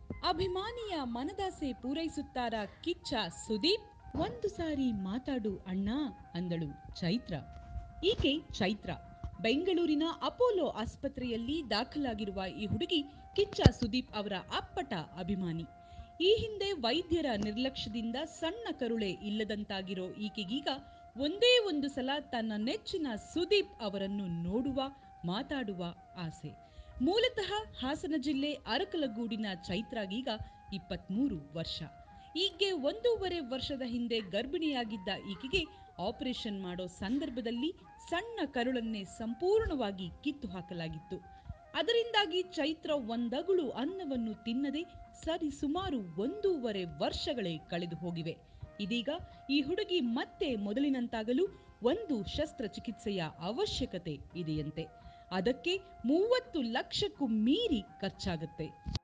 ಅಭಿಮಾನಿಯ ಮನದಾಸೆ ಪೂರೈಸುತ್ತಾರ ಕಿಚ್ಚ ಸುದೀಪ್ ಒಂದು ಸಾರಿ ಮಾತಾಡು ಅಣ್ಣ ಅಂದಳು ಚೈತ್ರ ಈಕೆ ಚೈತ್ರ ಬೆಂಗಳೂರಿನ ಅಪೋಲೋ ಆಸ್ಪತ್ರೆಯಲ್ಲಿ ದಾಖಲಾಗಿರುವ ಈ ಹುಡುಗಿ ಕಿಚ್ಚ ಸುದೀಪ್ ಅವರ ಅಪ್ಪಟ ಅಭಿಮಾನಿ ಈ ಹಿಂದೆ ವೈದ್ಯರ ನಿರ್ಲಕ್ಷ್ಯದಿಂದ ಸಣ್ಣ ಕರುಳೆ ಇಲ್ಲದಂತಾಗಿರೋ ಈಕೆಗೀಗ ಒಂದೇ ಒಂದು ಸಲ ತನ್ನ ನೆಚ್ಚಿನ ಸುದೀಪ್ ಅವರನ್ನು ನೋಡುವ ಮಾತಾಡುವ ಆಸೆ ಮೂಲತಃ ಹಾಸನ ಜಿಲ್ಲೆ ಅರಕಲಗೂಡಿನ ಚೈತ್ರಾಗೀಗ ಇಪ್ಪತ್ಮೂರು ವರ್ಷ ಈಗ್ಗೆ ಒಂದೂವರೆ ವರ್ಷದ ಹಿಂದೆ ಗರ್ಭಿಣಿಯಾಗಿದ್ದ ಈಕೆಗೆ ಆಪರೇಷನ್ ಮಾಡೋ ಸಂದರ್ಭದಲ್ಲಿ ಸಣ್ಣ ಕರುಳನ್ನೇ ಸಂಪೂರ್ಣವಾಗಿ ಕಿತ್ತು ಹಾಕಲಾಗಿತ್ತು ಅದರಿಂದಾಗಿ ಚೈತ್ರ ಒಂದಗುಳು ಅನ್ನವನ್ನು ತಿನ್ನದೆ ಸರಿ ಸುಮಾರು ಒಂದೂವರೆ ವರ್ಷಗಳೇ ಕಳೆದು ಹೋಗಿವೆ ಇದೀಗ ಈ ಹುಡುಗಿ ಮತ್ತೆ ಮೊದಲಿನಂತಾಗಲು ಒಂದು ಶಸ್ತ್ರಚಿಕಿತ್ಸೆಯ ಅವಶ್ಯಕತೆ ಇದೆಯಂತೆ ಅದಕ್ಕೆ ಮೂವತ್ತು ಲಕ್ಷಕ್ಕೂ ಮೀರಿ ಖರ್ಚಾಗುತ್ತೆ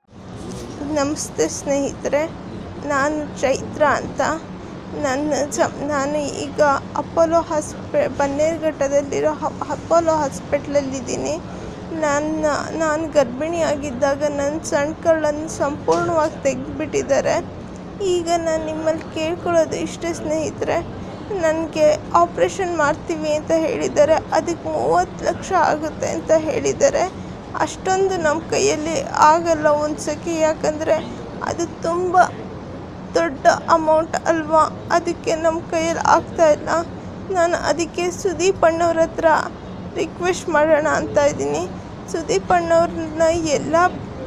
ನಮಸ್ತೆ ಸ್ನೇಹಿತರೆ ನಾನು ಚೈತ್ರ ಅಂತ ನನ್ನ ಜ ನಾನು ಈಗ ಅಪೋಲೋ ಹಾಸ್ಪೆ ಬನ್ನೇರುಘಟ್ಟದಲ್ಲಿರೋ ಹ- ಅಪೋಲೋ ಹಾಸ್ಪಿಟ್ಲಲ್ಲಿದ್ದೀನಿ ನನ್ನ ನಾನು ಗರ್ಭಿಣಿಯಾಗಿದ್ದಾಗ ನನ್ನ ಸಣ್ಣ ಕರುಳನ್ನು ಸಂಪೂರ್ಣವಾಗಿ ತೆಗೆದುಬಿಟ್ಟಿದ್ದಾರೆ ಈಗ ನಾನು ನಿಮ್ಮಲ್ಲಿ ಕೇಳ್ಕೊಳ್ಳೋದು ಇಷ್ಟೇ ಸ್ನೇಹಿತರೆ ನನಗೆ ಆಪ್ರೇಷನ್ ಮಾಡ್ತೀವಿ ಅಂತ ಹೇಳಿದ್ದಾರೆ ಅದಕ್ಕೆ ಮೂವತ್ತು ಲಕ್ಷ ಆಗುತ್ತೆ ಅಂತ ಹೇಳಿದ್ದಾರೆ ಅಷ್ಟೊಂದು ನಮ್ಮ ಕೈಯಲ್ಲಿ ಆಗಲ್ಲ ಒಂದು ಸಖಿ ಯಾಕಂದರೆ ಅದು ತುಂಬ ದೊಡ್ಡ ಅಮೌಂಟ್ ಅಲ್ವಾ ಅದಕ್ಕೆ ನಮ್ಮ ಕೈಯಲ್ಲಿ ಆಗ್ತಾ ಇಲ್ಲ ನಾನು ಅದಕ್ಕೆ ಸುದೀಪ್ ಅಣ್ಣವ್ರ ಹತ್ರ ರಿಕ್ವೆಸ್ಟ್ ಮಾಡೋಣ ಅಂತ ಇದ್ದೀನಿ ಸುದೀಪ್ ಅಣ್ಣವ್ರನ್ನ ಎಲ್ಲ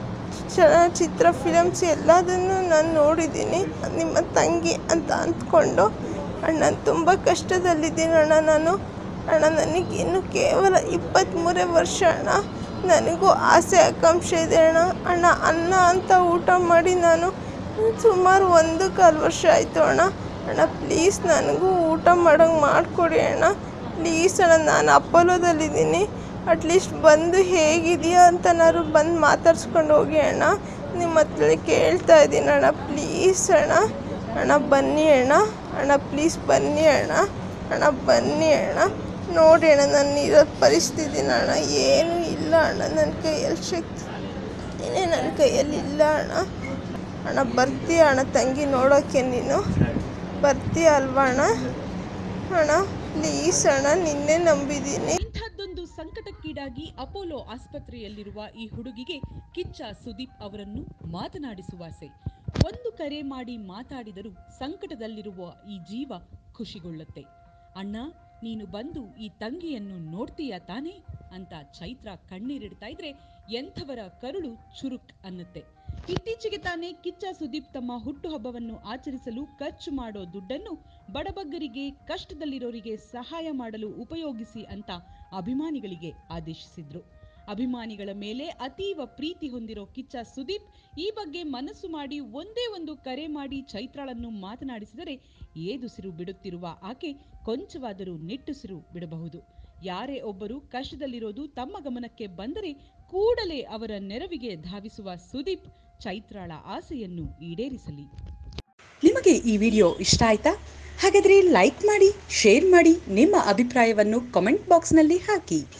ಚಲನಚಿತ್ರ ಫಿಲಮ್ಸ್ ಎಲ್ಲದನ್ನು ನಾನು ನೋಡಿದ್ದೀನಿ ನಿಮ್ಮ ತಂಗಿ ಅಂತ ಅಂದ್ಕೊಂಡು ಅಣ್ಣ ತುಂಬ ಕಷ್ಟದಲ್ಲಿದ್ದೀನಿ ಅಣ್ಣ ನಾನು ಅಣ್ಣ ನನಗೆ ಇನ್ನು ಕೇವಲ ಇಪ್ಪತ್ತ್ಮೂರೇ ವರ್ಷ ಅಣ್ಣ ನನಗೂ ಆಸೆ ಆಕಾಂಕ್ಷೆ ಇದೆ ಅಣ್ಣ ಅಣ್ಣ ಅನ್ನ ಅಂತ ಊಟ ಮಾಡಿ ನಾನು ಸುಮಾರು ಒಂದು ಕಾಲು ವರ್ಷ ಆಯಿತು ಅಣ್ಣ ಅಣ್ಣ ಪ್ಲೀಸ್ ನನಗೂ ಊಟ ಮಾಡೋಂಗೆ ಮಾಡಿಕೊಡಿ ಅಣ್ಣ ಪ್ಲೀಸ್ ಅಣ್ಣ ನಾನು ಅಪೋಲೋದಲ್ಲಿದ್ದೀನಿ ಅಟ್ಲೀಸ್ಟ್ ಬಂದು ಹೇಗಿದೆಯಾ ಅಂತ ನಾನು ಬಂದು ಮಾತಾಡ್ಸ್ಕೊಂಡು ಹೋಗಿ ಅಣ್ಣ ನಿಮ್ಮ ಹತ್ರ ಕೇಳ್ತಾ ಇದ್ದೀನಿ ಅಣ್ಣ ಪ್ಲೀಸ್ ಅಣ್ಣ ಅಣ್ಣ ಬನ್ನಿ ಅಣ್ಣ ಅಣ್ಣ ಪ್ಲೀಸ್ ಬನ್ನಿ ಅಣ್ಣ ಅಣ್ಣ ಬನ್ನಿ ಅಣ್ಣ ನೋಡಿ ಅಣ್ಣ ನಾನು ಇರೋ ಪರಿಸ್ಥಿತಿನ ಅಣ್ಣ ಏನೂ ಇಲ್ಲ ಅಣ್ಣ ನನ್ನ ಕೈಯಲ್ಲಿ ಶಕ್ತಿ ಏನೇ ನನ್ನ ಕೈಯಲ್ಲಿ ಇಲ್ಲ ಅಣ್ಣ ಅಣ್ಣ ಬರ್ತೀಯ ಅಣ್ಣ ತಂಗಿ ನೋಡೋಕ್ಕೆ ನೀನು ಬರ್ತೀಯ ಅಲ್ವಾ ಅಣ್ಣ ಅಣ್ಣ ಪ್ಲೀಸ್ ಅಣ್ಣ ನಿನ್ನೆ ನಂಬಿದ್ದೀನಿ ಇಂಥದ್ದೊಂದು ಸಂಕಟಕ್ಕೀಡಾಗಿ ಅಪೋಲೋ ಆಸ್ಪತ್ರೆಯಲ್ಲಿರುವ ಈ ಹುಡುಗಿಗೆ ಕಿಚ್ಚ ಸುದೀಪ್ ಅವರನ್ನು ಮಾತನಾಡಿಸುವಾಸೆ ಒಂದು ಕರೆ ಮಾಡಿ ಮಾತಾಡಿದರೂ ಸಂಕಟದಲ್ಲಿರುವ ಈ ಜೀವ ಖುಷಿಗೊಳ್ಳುತ್ತೆ ಅಣ್ಣ ನೀನು ಬಂದು ಈ ತಂಗಿಯನ್ನು ನೋಡ್ತೀಯ ತಾನೇ ಅಂತ ಚೈತ್ರ ಕಣ್ಣೀರಿಡ್ತಾ ಇದ್ರೆ ಎಂಥವರ ಕರುಳು ಚುರುಕ್ ಅನ್ನತ್ತೆ ಇತ್ತೀಚೆಗೆ ತಾನೇ ಕಿಚ್ಚ ಸುದೀಪ್ ತಮ್ಮ ಹುಟ್ಟುಹಬ್ಬವನ್ನು ಆಚರಿಸಲು ಖರ್ಚು ಮಾಡೋ ದುಡ್ಡನ್ನು ಬಡಬಗ್ಗರಿಗೆ ಕಷ್ಟದಲ್ಲಿರೋರಿಗೆ ಸಹಾಯ ಮಾಡಲು ಉಪಯೋಗಿಸಿ ಅಂತ ಅಭಿಮಾನಿಗಳಿಗೆ ಆದೇಶಿಸಿದ್ರು ಅಭಿಮಾನಿಗಳ ಮೇಲೆ ಅತೀವ ಪ್ರೀತಿ ಹೊಂದಿರೋ ಕಿಚ್ಚ ಸುದೀಪ್ ಈ ಬಗ್ಗೆ ಮನಸ್ಸು ಮಾಡಿ ಒಂದೇ ಒಂದು ಕರೆ ಮಾಡಿ ಚೈತ್ರಾಳನ್ನು ಮಾತನಾಡಿಸಿದರೆ ಏದುಸಿರು ಬಿಡುತ್ತಿರುವ ಆಕೆ ಕೊಂಚವಾದರೂ ನಿಟ್ಟುಸಿರು ಬಿಡಬಹುದು ಯಾರೇ ಒಬ್ಬರು ಕಷ್ಟದಲ್ಲಿರೋದು ತಮ್ಮ ಗಮನಕ್ಕೆ ಬಂದರೆ ಕೂಡಲೇ ಅವರ ನೆರವಿಗೆ ಧಾವಿಸುವ ಸುದೀಪ್ ಚೈತ್ರಾಳ ಆಸೆಯನ್ನು ಈಡೇರಿಸಲಿ ನಿಮಗೆ ಈ ವಿಡಿಯೋ ಇಷ್ಟ ಆಯ್ತಾ ಹಾಗಾದರೆ ಲೈಕ್ ಮಾಡಿ ಶೇರ್ ಮಾಡಿ ನಿಮ್ಮ ಅಭಿಪ್ರಾಯವನ್ನು ಕಾಮೆಂಟ್ ಬಾಕ್ಸ್ನಲ್ಲಿ ಹಾಕಿ